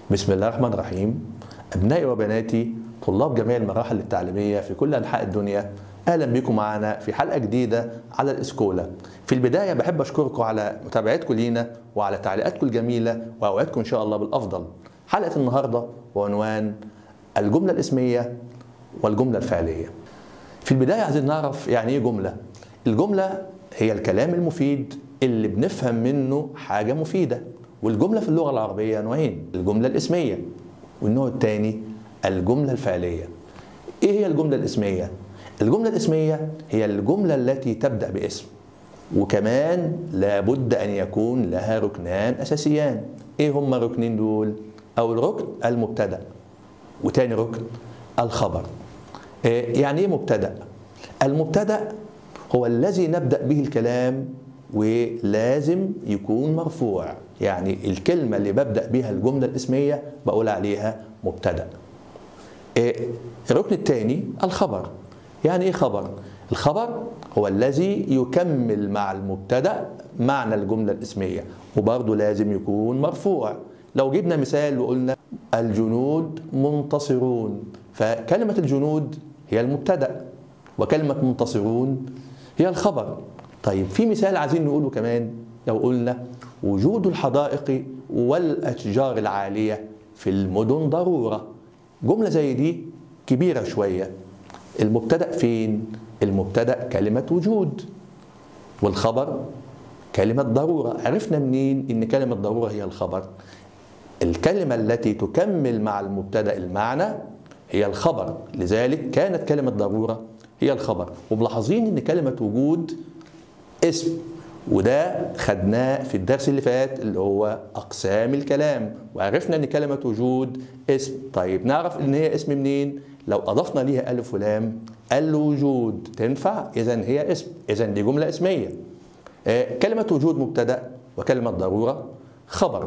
بسم الله الرحمن الرحيم أبنائي وبناتي طلاب جميع المراحل التعليمية في كل أنحاء الدنيا أهلا بكم معنا في حلقة جديدة على الإسكولا في البداية بحب أشكركم على متابعتكم لينا وعلى تعليقاتكم الجميلة وأوعدكم إن شاء الله بالأفضل حلقة النهاردة بعنوان الجملة الاسمية والجملة الفعلية في البداية عايزين نعرف يعني إيه جملة الجملة هي الكلام المفيد اللي بنفهم منه حاجة مفيدة والجملة في اللغة العربية نوعين الجملة الاسمية والنوع الثاني الجملة الفعلية ايه هي الجملة الاسمية؟ الجملة الاسمية هي الجملة التي تبدأ باسم وكمان لابد أن يكون لها ركنان أساسيان ايه هما الركنين دول؟ أول ركن المبتدأ وتاني ركن الخبر إيه يعني ايه مبتدأ؟ المبتدأ هو الذي نبدأ به الكلام ولازم يكون مرفوع يعني الكلمة اللي ببدأ بها الجملة الاسمية بقول عليها مبتدأ الركن الثاني الخبر يعني ايه خبر الخبر هو الذي يكمل مع المبتدأ معنى الجملة الاسمية وبرضه لازم يكون مرفوع لو جبنا مثال وقلنا الجنود منتصرون فكلمة الجنود هي المبتدأ وكلمة منتصرون هي الخبر طيب في مثال عايزين نقوله كمان لو قلنا وجود الحدائق والأشجار العالية في المدن ضرورة جملة زي دي كبيرة شوية المبتدأ فين؟ المبتدأ كلمة وجود والخبر كلمة ضرورة عرفنا منين إن كلمة ضرورة هي الخبر الكلمة التي تكمل مع المبتدأ المعنى هي الخبر لذلك كانت كلمة ضرورة هي الخبر وملاحظين إن كلمة وجود اسم وده خدناه في الدرس اللي فات اللي هو اقسام الكلام وعرفنا ان كلمه وجود اسم طيب نعرف ان هي اسم منين لو اضفنا ليها الف ولام الوجود تنفع اذا هي اسم اذا دي جمله اسميه آه كلمه وجود مبتدا وكلمه ضروره خبر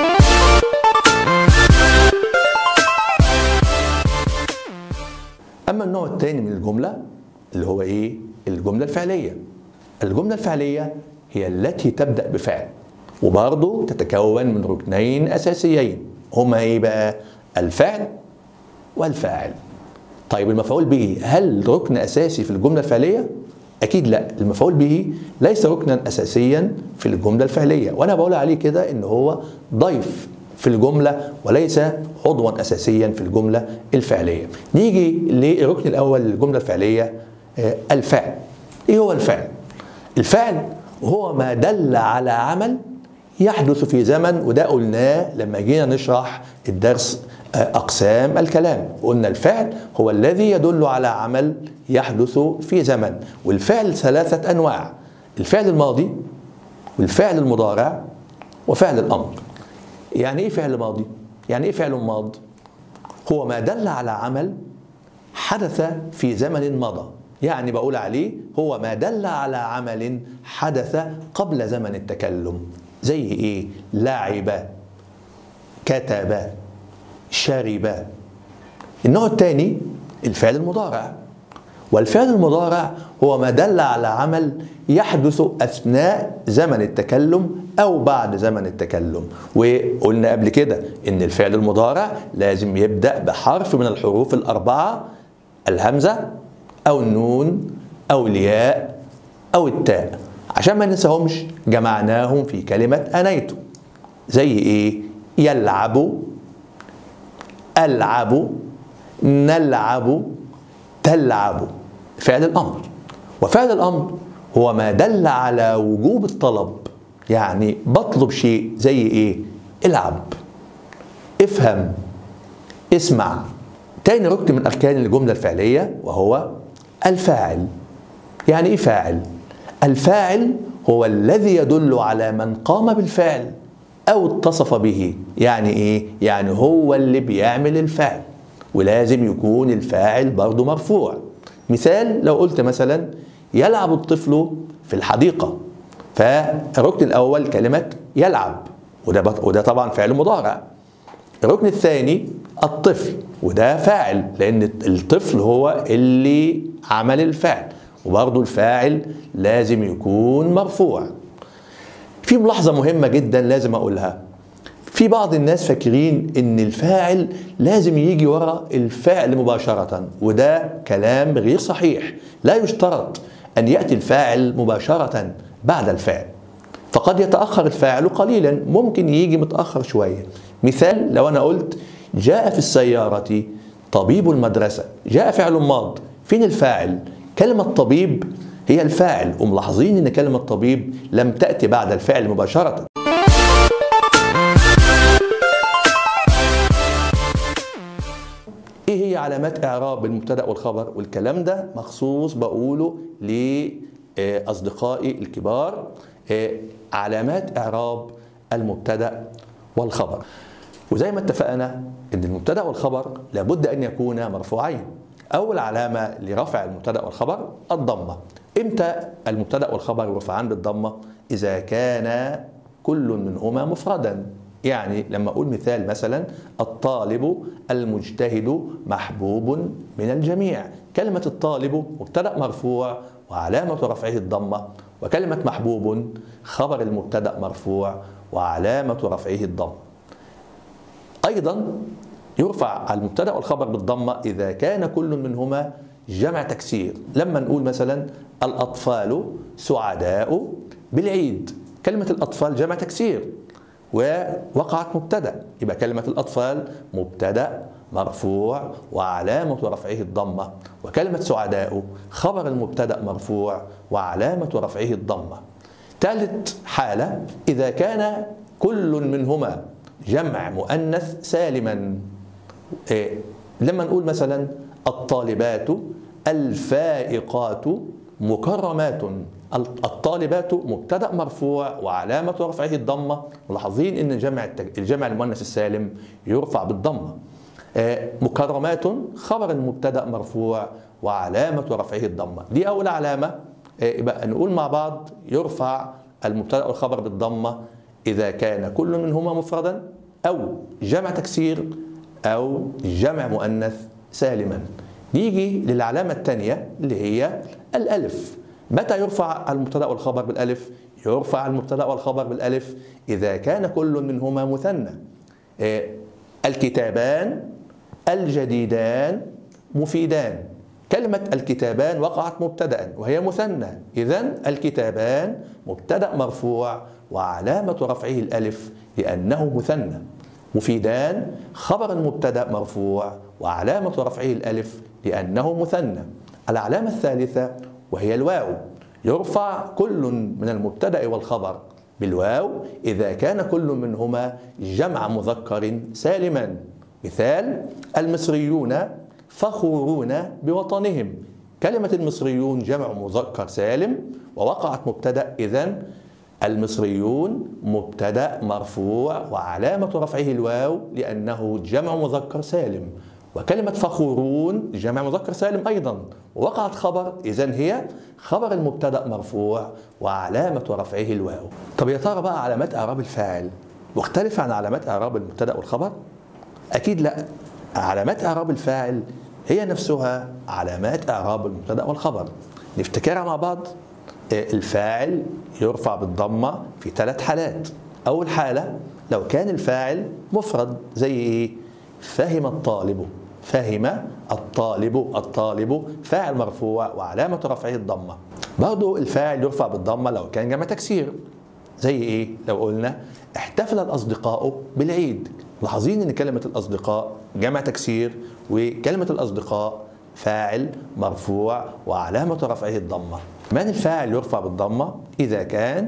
اما النوع الثاني من الجمله اللي هو ايه الجمله الفعليه الجمله الفعليه هي التي تبدأ بفعل وبرضه تتكون من ركنين أساسيين هما إيه بقى؟ الفعل والفاعل طيب المفعول به هل ركن أساسي في الجملة الفعلية؟ أكيد لا المفعول به ليس ركنا أساسيا في الجملة الفعلية وأنا بقول عليه كده إن هو ضيف في الجملة وليس عضوا أساسيا في الجملة الفعلية نيجي للركن الأول للجملة الفعلية الفعل إيه هو الفعل؟ الفعل هو ما دل على عمل يحدث في زمن وده قلناه لما جينا نشرح الدرس أقسام الكلام قلنا الفعل هو الذي يدل على عمل يحدث في زمن والفعل ثلاثة أنواع الفعل الماضي والفعل المضارع وفعل الأمر يعني إيه فعل ماضي؟ يعني إيه فعل ماض؟ هو ما دل على عمل حدث في زمن مضى يعني بقول عليه هو ما دل على عمل حدث قبل زمن التكلم زي ايه لعب كتب شرب النوع الثاني الفعل المضارع والفعل المضارع هو ما دل على عمل يحدث اثناء زمن التكلم او بعد زمن التكلم وقلنا قبل كده ان الفعل المضارع لازم يبدا بحرف من الحروف الاربعه الهمزه أو النون أو الياء أو التاء عشان ما ننساهمش جمعناهم في كلمة أنيت زي إيه؟ يلعب ألعب نلعب تلعب فعل الأمر وفعل الأمر هو ما دل على وجوب الطلب يعني بطلب شيء زي إيه؟ العب افهم اسمع تاني ركن من أركان الجملة الفعلية وهو الفاعل يعني ايه فاعل الفاعل هو الذي يدل على من قام بالفعل او اتصف به يعني ايه يعني هو اللي بيعمل الفعل ولازم يكون الفاعل برضه مرفوع مثال لو قلت مثلا يلعب الطفل في الحديقه فالركن الاول كلمه يلعب وده وده طبعا فعل مضارع الركن الثاني الطفل وده فاعل لان الطفل هو اللي عمل الفعل وبرضه الفاعل لازم يكون مرفوع في ملاحظة مهمة جدا لازم أقولها في في بعض الناس فاكرين ان الفاعل لازم يجي ورا الفعل مباشرة وده كلام غير صحيح لا يشترط ان يأتي الفاعل مباشرة بعد الفعل فقد يتأخر الفاعل قليلا ممكن يجي متأخر شوية مثال لو أنا قلت جاء في السيارة طبيب المدرسة جاء فعل ماض فين الفاعل كلمة طبيب هي الفاعل وملاحظين ان كلمة طبيب لم تأتي بعد الفعل مباشرة ايه هي علامات اعراب المبتدا والخبر والكلام ده مخصوص بقوله لاصدقائي الكبار إيه، علامات اعراب المبتدا والخبر وزي ما اتفقنا ان المبتدا والخبر لابد ان يكونا مرفوعين اول علامه لرفع المبتدا والخبر الضمه امتى المبتدا والخبر يرفعان بالضمه اذا كان كل منهما مفردا يعني لما اقول مثال مثلا الطالب المجتهد محبوب من الجميع كلمه الطالب مبتدا مرفوع وعلامه رفعه الضمه وكلمه محبوب خبر المبتدا مرفوع وعلامه رفعه الضمه ايضا يرفع المبتدا والخبر بالضمه اذا كان كل منهما جمع تكسير لما نقول مثلا الاطفال سعداء بالعيد كلمه الاطفال جمع تكسير ووقعت مبتدا يبقى كلمه الاطفال مبتدا مرفوع وعلامه رفعه الضمه وكلمه سعداء خبر المبتدا مرفوع وعلامه رفعه الضمه ثالث حاله اذا كان كل منهما جمع مؤنث سالما إيه لما نقول مثلا الطالبات الفائقات مكرمات الطالبات مبتدا مرفوع وعلامه رفعه الضمه ملاحظين ان جمع الجمع المؤنث السالم يرفع بالضمه إيه مكرمات خبر المبتدا مرفوع وعلامه رفعه الضمه دي اول علامه إيه يبقى نقول مع بعض يرفع المبتدا والخبر بالضمه إذا كان كل منهما مفردا أو جمع تكسير أو جمع مؤنث سالما نيجي للعلامة الثانية اللي هي الألف متى يرفع المبتدأ والخبر بالألف؟ يرفع المبتدأ والخبر بالألف إذا كان كل منهما مثنى الكتابان الجديدان مفيدان كلمة الكتابان وقعت مبتدأ وهي مثنى إذا الكتابان مبتدأ مرفوع وعلامة رفعه الألف لأنه مثنى مفيدان خبر المبتدأ مرفوع وعلامة رفعه الألف لأنه مثنى العلامة الثالثة وهي الواو يرفع كل من المبتدأ والخبر بالواو إذا كان كل منهما جمع مذكر سالما مثال المصريون فخورون بوطنهم كلمة المصريون جمع مذكر سالم ووقعت مبتدأ إذن المصريون مبتدا مرفوع وعلامه رفعه الواو لانه جمع مذكر سالم وكلمة فخورون جمع مذكر سالم أيضا ووقعت خبر إذا هي خبر المبتدأ مرفوع وعلامة رفعه الواو طب يا ترى بقى علامات إعراب الفاعل مختلفة عن علامات إعراب المبتدأ والخبر؟ أكيد لا علامات إعراب الفاعل هي نفسها علامات إعراب المبتدأ والخبر نفتكرها مع بعض الفاعل يرفع بالضمه في ثلاث حالات اول حاله لو كان الفاعل مفرد زي ايه فهم الطالب فهم الطالب الطالب فاعل مرفوع وعلامه رفعه الضمه برضه الفاعل يرفع بالضمه لو كان جمع تكسير زي ايه لو قلنا احتفل الاصدقاء بالعيد لاحظين ان كلمه الاصدقاء جمع تكسير وكلمه الاصدقاء فاعل مرفوع وعلامه رفعه الضمه من الفاعل يرفع بالضمة إذا كان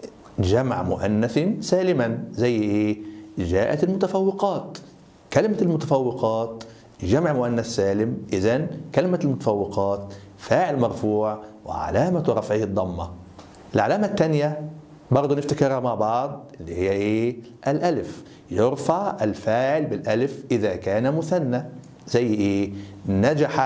جمع مؤنث سالما زي إيه؟ جاءت المتفوقات كلمة المتفوقات جمع مؤنث سالم إذا كلمة المتفوقات فاعل مرفوع وعلامة رفعه الضمة العلامة الثانية برضه نفتكرها مع بعض اللي هي ايه؟ الألف يرفع الفاعل بالألف إذا كان مثنى زي ايه نجح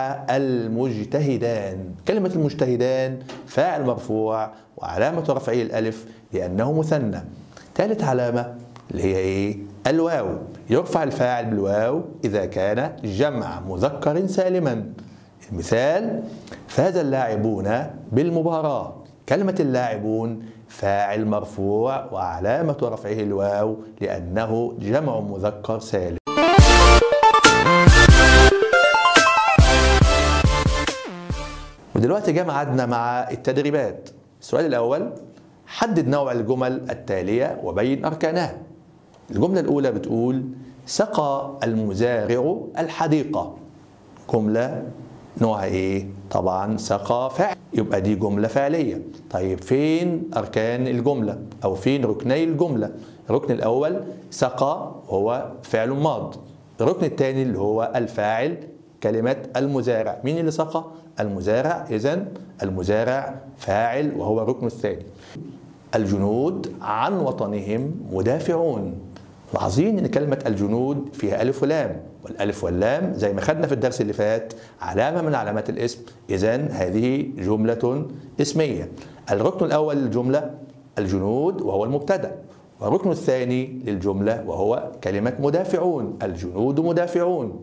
المجتهدان كلمة المجتهدان فاعل مرفوع وعلامة رفعه الألف لأنه مثنى ثالث علامة اللي هي ايه الواو يرفع الفاعل بالواو إذا كان جمع مذكر سالما المثال فاز اللاعبون بالمباراة كلمة اللاعبون فاعل مرفوع وعلامة رفعه الواو لأنه جمع مذكر سالم ودلوقتي جه ميعادنا مع التدريبات السؤال الأول حدد نوع الجمل التالية وبين أركانها الجملة الأولى بتقول سقى المزارع الحديقة جملة نوعها إيه؟ طبعا سقى فعل يبقى دي جملة فعلية طيب فين أركان الجملة أو فين ركني الجملة الركن الأول سقى هو فعل ماض الركن الثاني اللي هو الفاعل كلمة المزارع مين اللي سقى؟ المزارع إذا المزارع فاعل وهو الركن الثاني الجنود عن وطنهم مدافعون لاحظين ان كلمه الجنود فيها الف ولام والالف واللام زي ما خدنا في الدرس اللي فات علامه من علامات الاسم اذا هذه جمله اسميه الركن الاول للجمله الجنود وهو المبتدا والركن الثاني للجمله وهو كلمه مدافعون الجنود مدافعون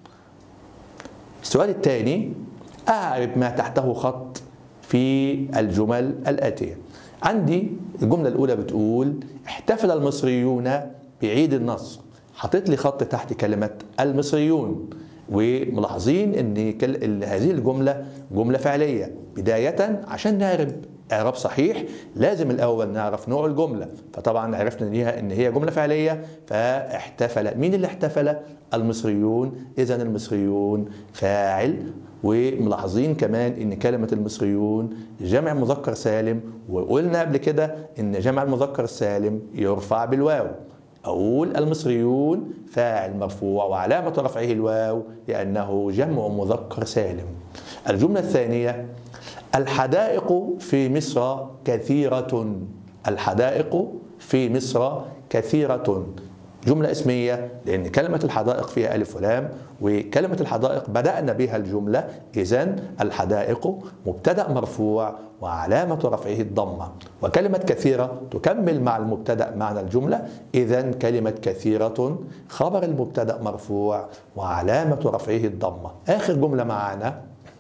السؤال الثاني اعرف ما تحته خط في الجمل الاتيه عندي الجمله الاولى بتقول احتفل المصريون بعيد النصر حطيت لي خط تحت كلمه المصريون وملاحظين ان كل... هذه الجمله جمله فعليه بدايه عشان نعرف اعراب صحيح لازم الاول نعرف نوع الجمله فطبعا عرفنا ان هي ان هي جمله فعليه فاحتفل مين اللي احتفل المصريون اذا المصريون فاعل وملاحظين كمان ان كلمه المصريون جمع مذكر سالم وقلنا قبل كده ان جمع المذكر السالم يرفع بالواو أقول المصريون فاعل مرفوع وعلامة رفعه الواو لأنه جمع مذكر سالم الجملة الثانية الحدائق في مصر كثيرة الحدائق في مصر كثيرة جملة اسمية لأن كلمة الحدائق فيها ألف ولام وكلمة الحدائق بدأنا بها الجملة إذا الحدائق مبتدأ مرفوع وعلامة رفعه الضمة وكلمة كثيرة تكمل مع المبتدأ معنى الجملة إذا كلمة كثيرة خبر المبتدأ مرفوع وعلامة رفعه الضمة آخر جملة معانا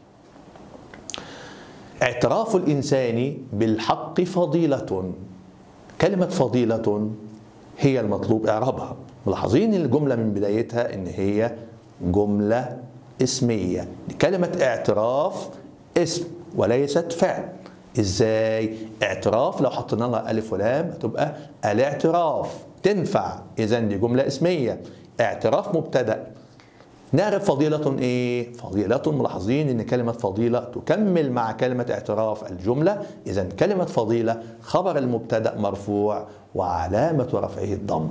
اعتراف الإنسان بالحق فضيلة كلمة فضيلة هي المطلوب إعرابها ملاحظين الجملة من بدايتها إن هي جملة اسمية كلمة اعتراف اسم وليست فعل ازاي اعتراف لو حطينا لها الف ولام هتبقى الاعتراف تنفع اذا دي جمله اسميه اعتراف مبتدا نعرف فضيلة ايه؟ فضيلة ملاحظين ان كلمة فضيلة تكمل مع كلمة اعتراف الجملة، اذا كلمة فضيلة خبر المبتدأ مرفوع وعلامة رفعه الضمة.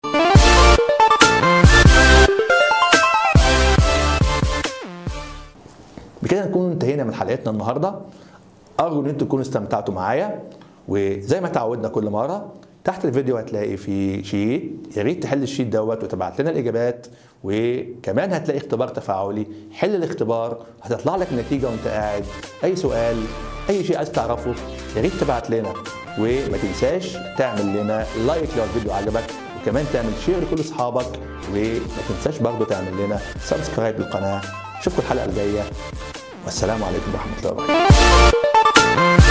بكده نكون انتهينا من حلقتنا النهارده ارجو ان انتم تكونوا استمتعتوا معايا وزي ما تعودنا كل مره تحت الفيديو هتلاقي في شيت يا ريت تحل الشيت دوت وتبعت لنا الاجابات وكمان هتلاقي اختبار تفاعلي حل الاختبار هتطلع لك النتيجه وانت قاعد اي سؤال اي شيء عايز تعرفه يا ريت تبعت لنا وما تنساش تعمل لنا لايك لو الفيديو عجبك وكمان تعمل شير لكل اصحابك وما تنساش برضه تعمل لنا سبسكرايب للقناه اشوفكم الحلقه الجايه والسلام عليكم ورحمه الله وبركاته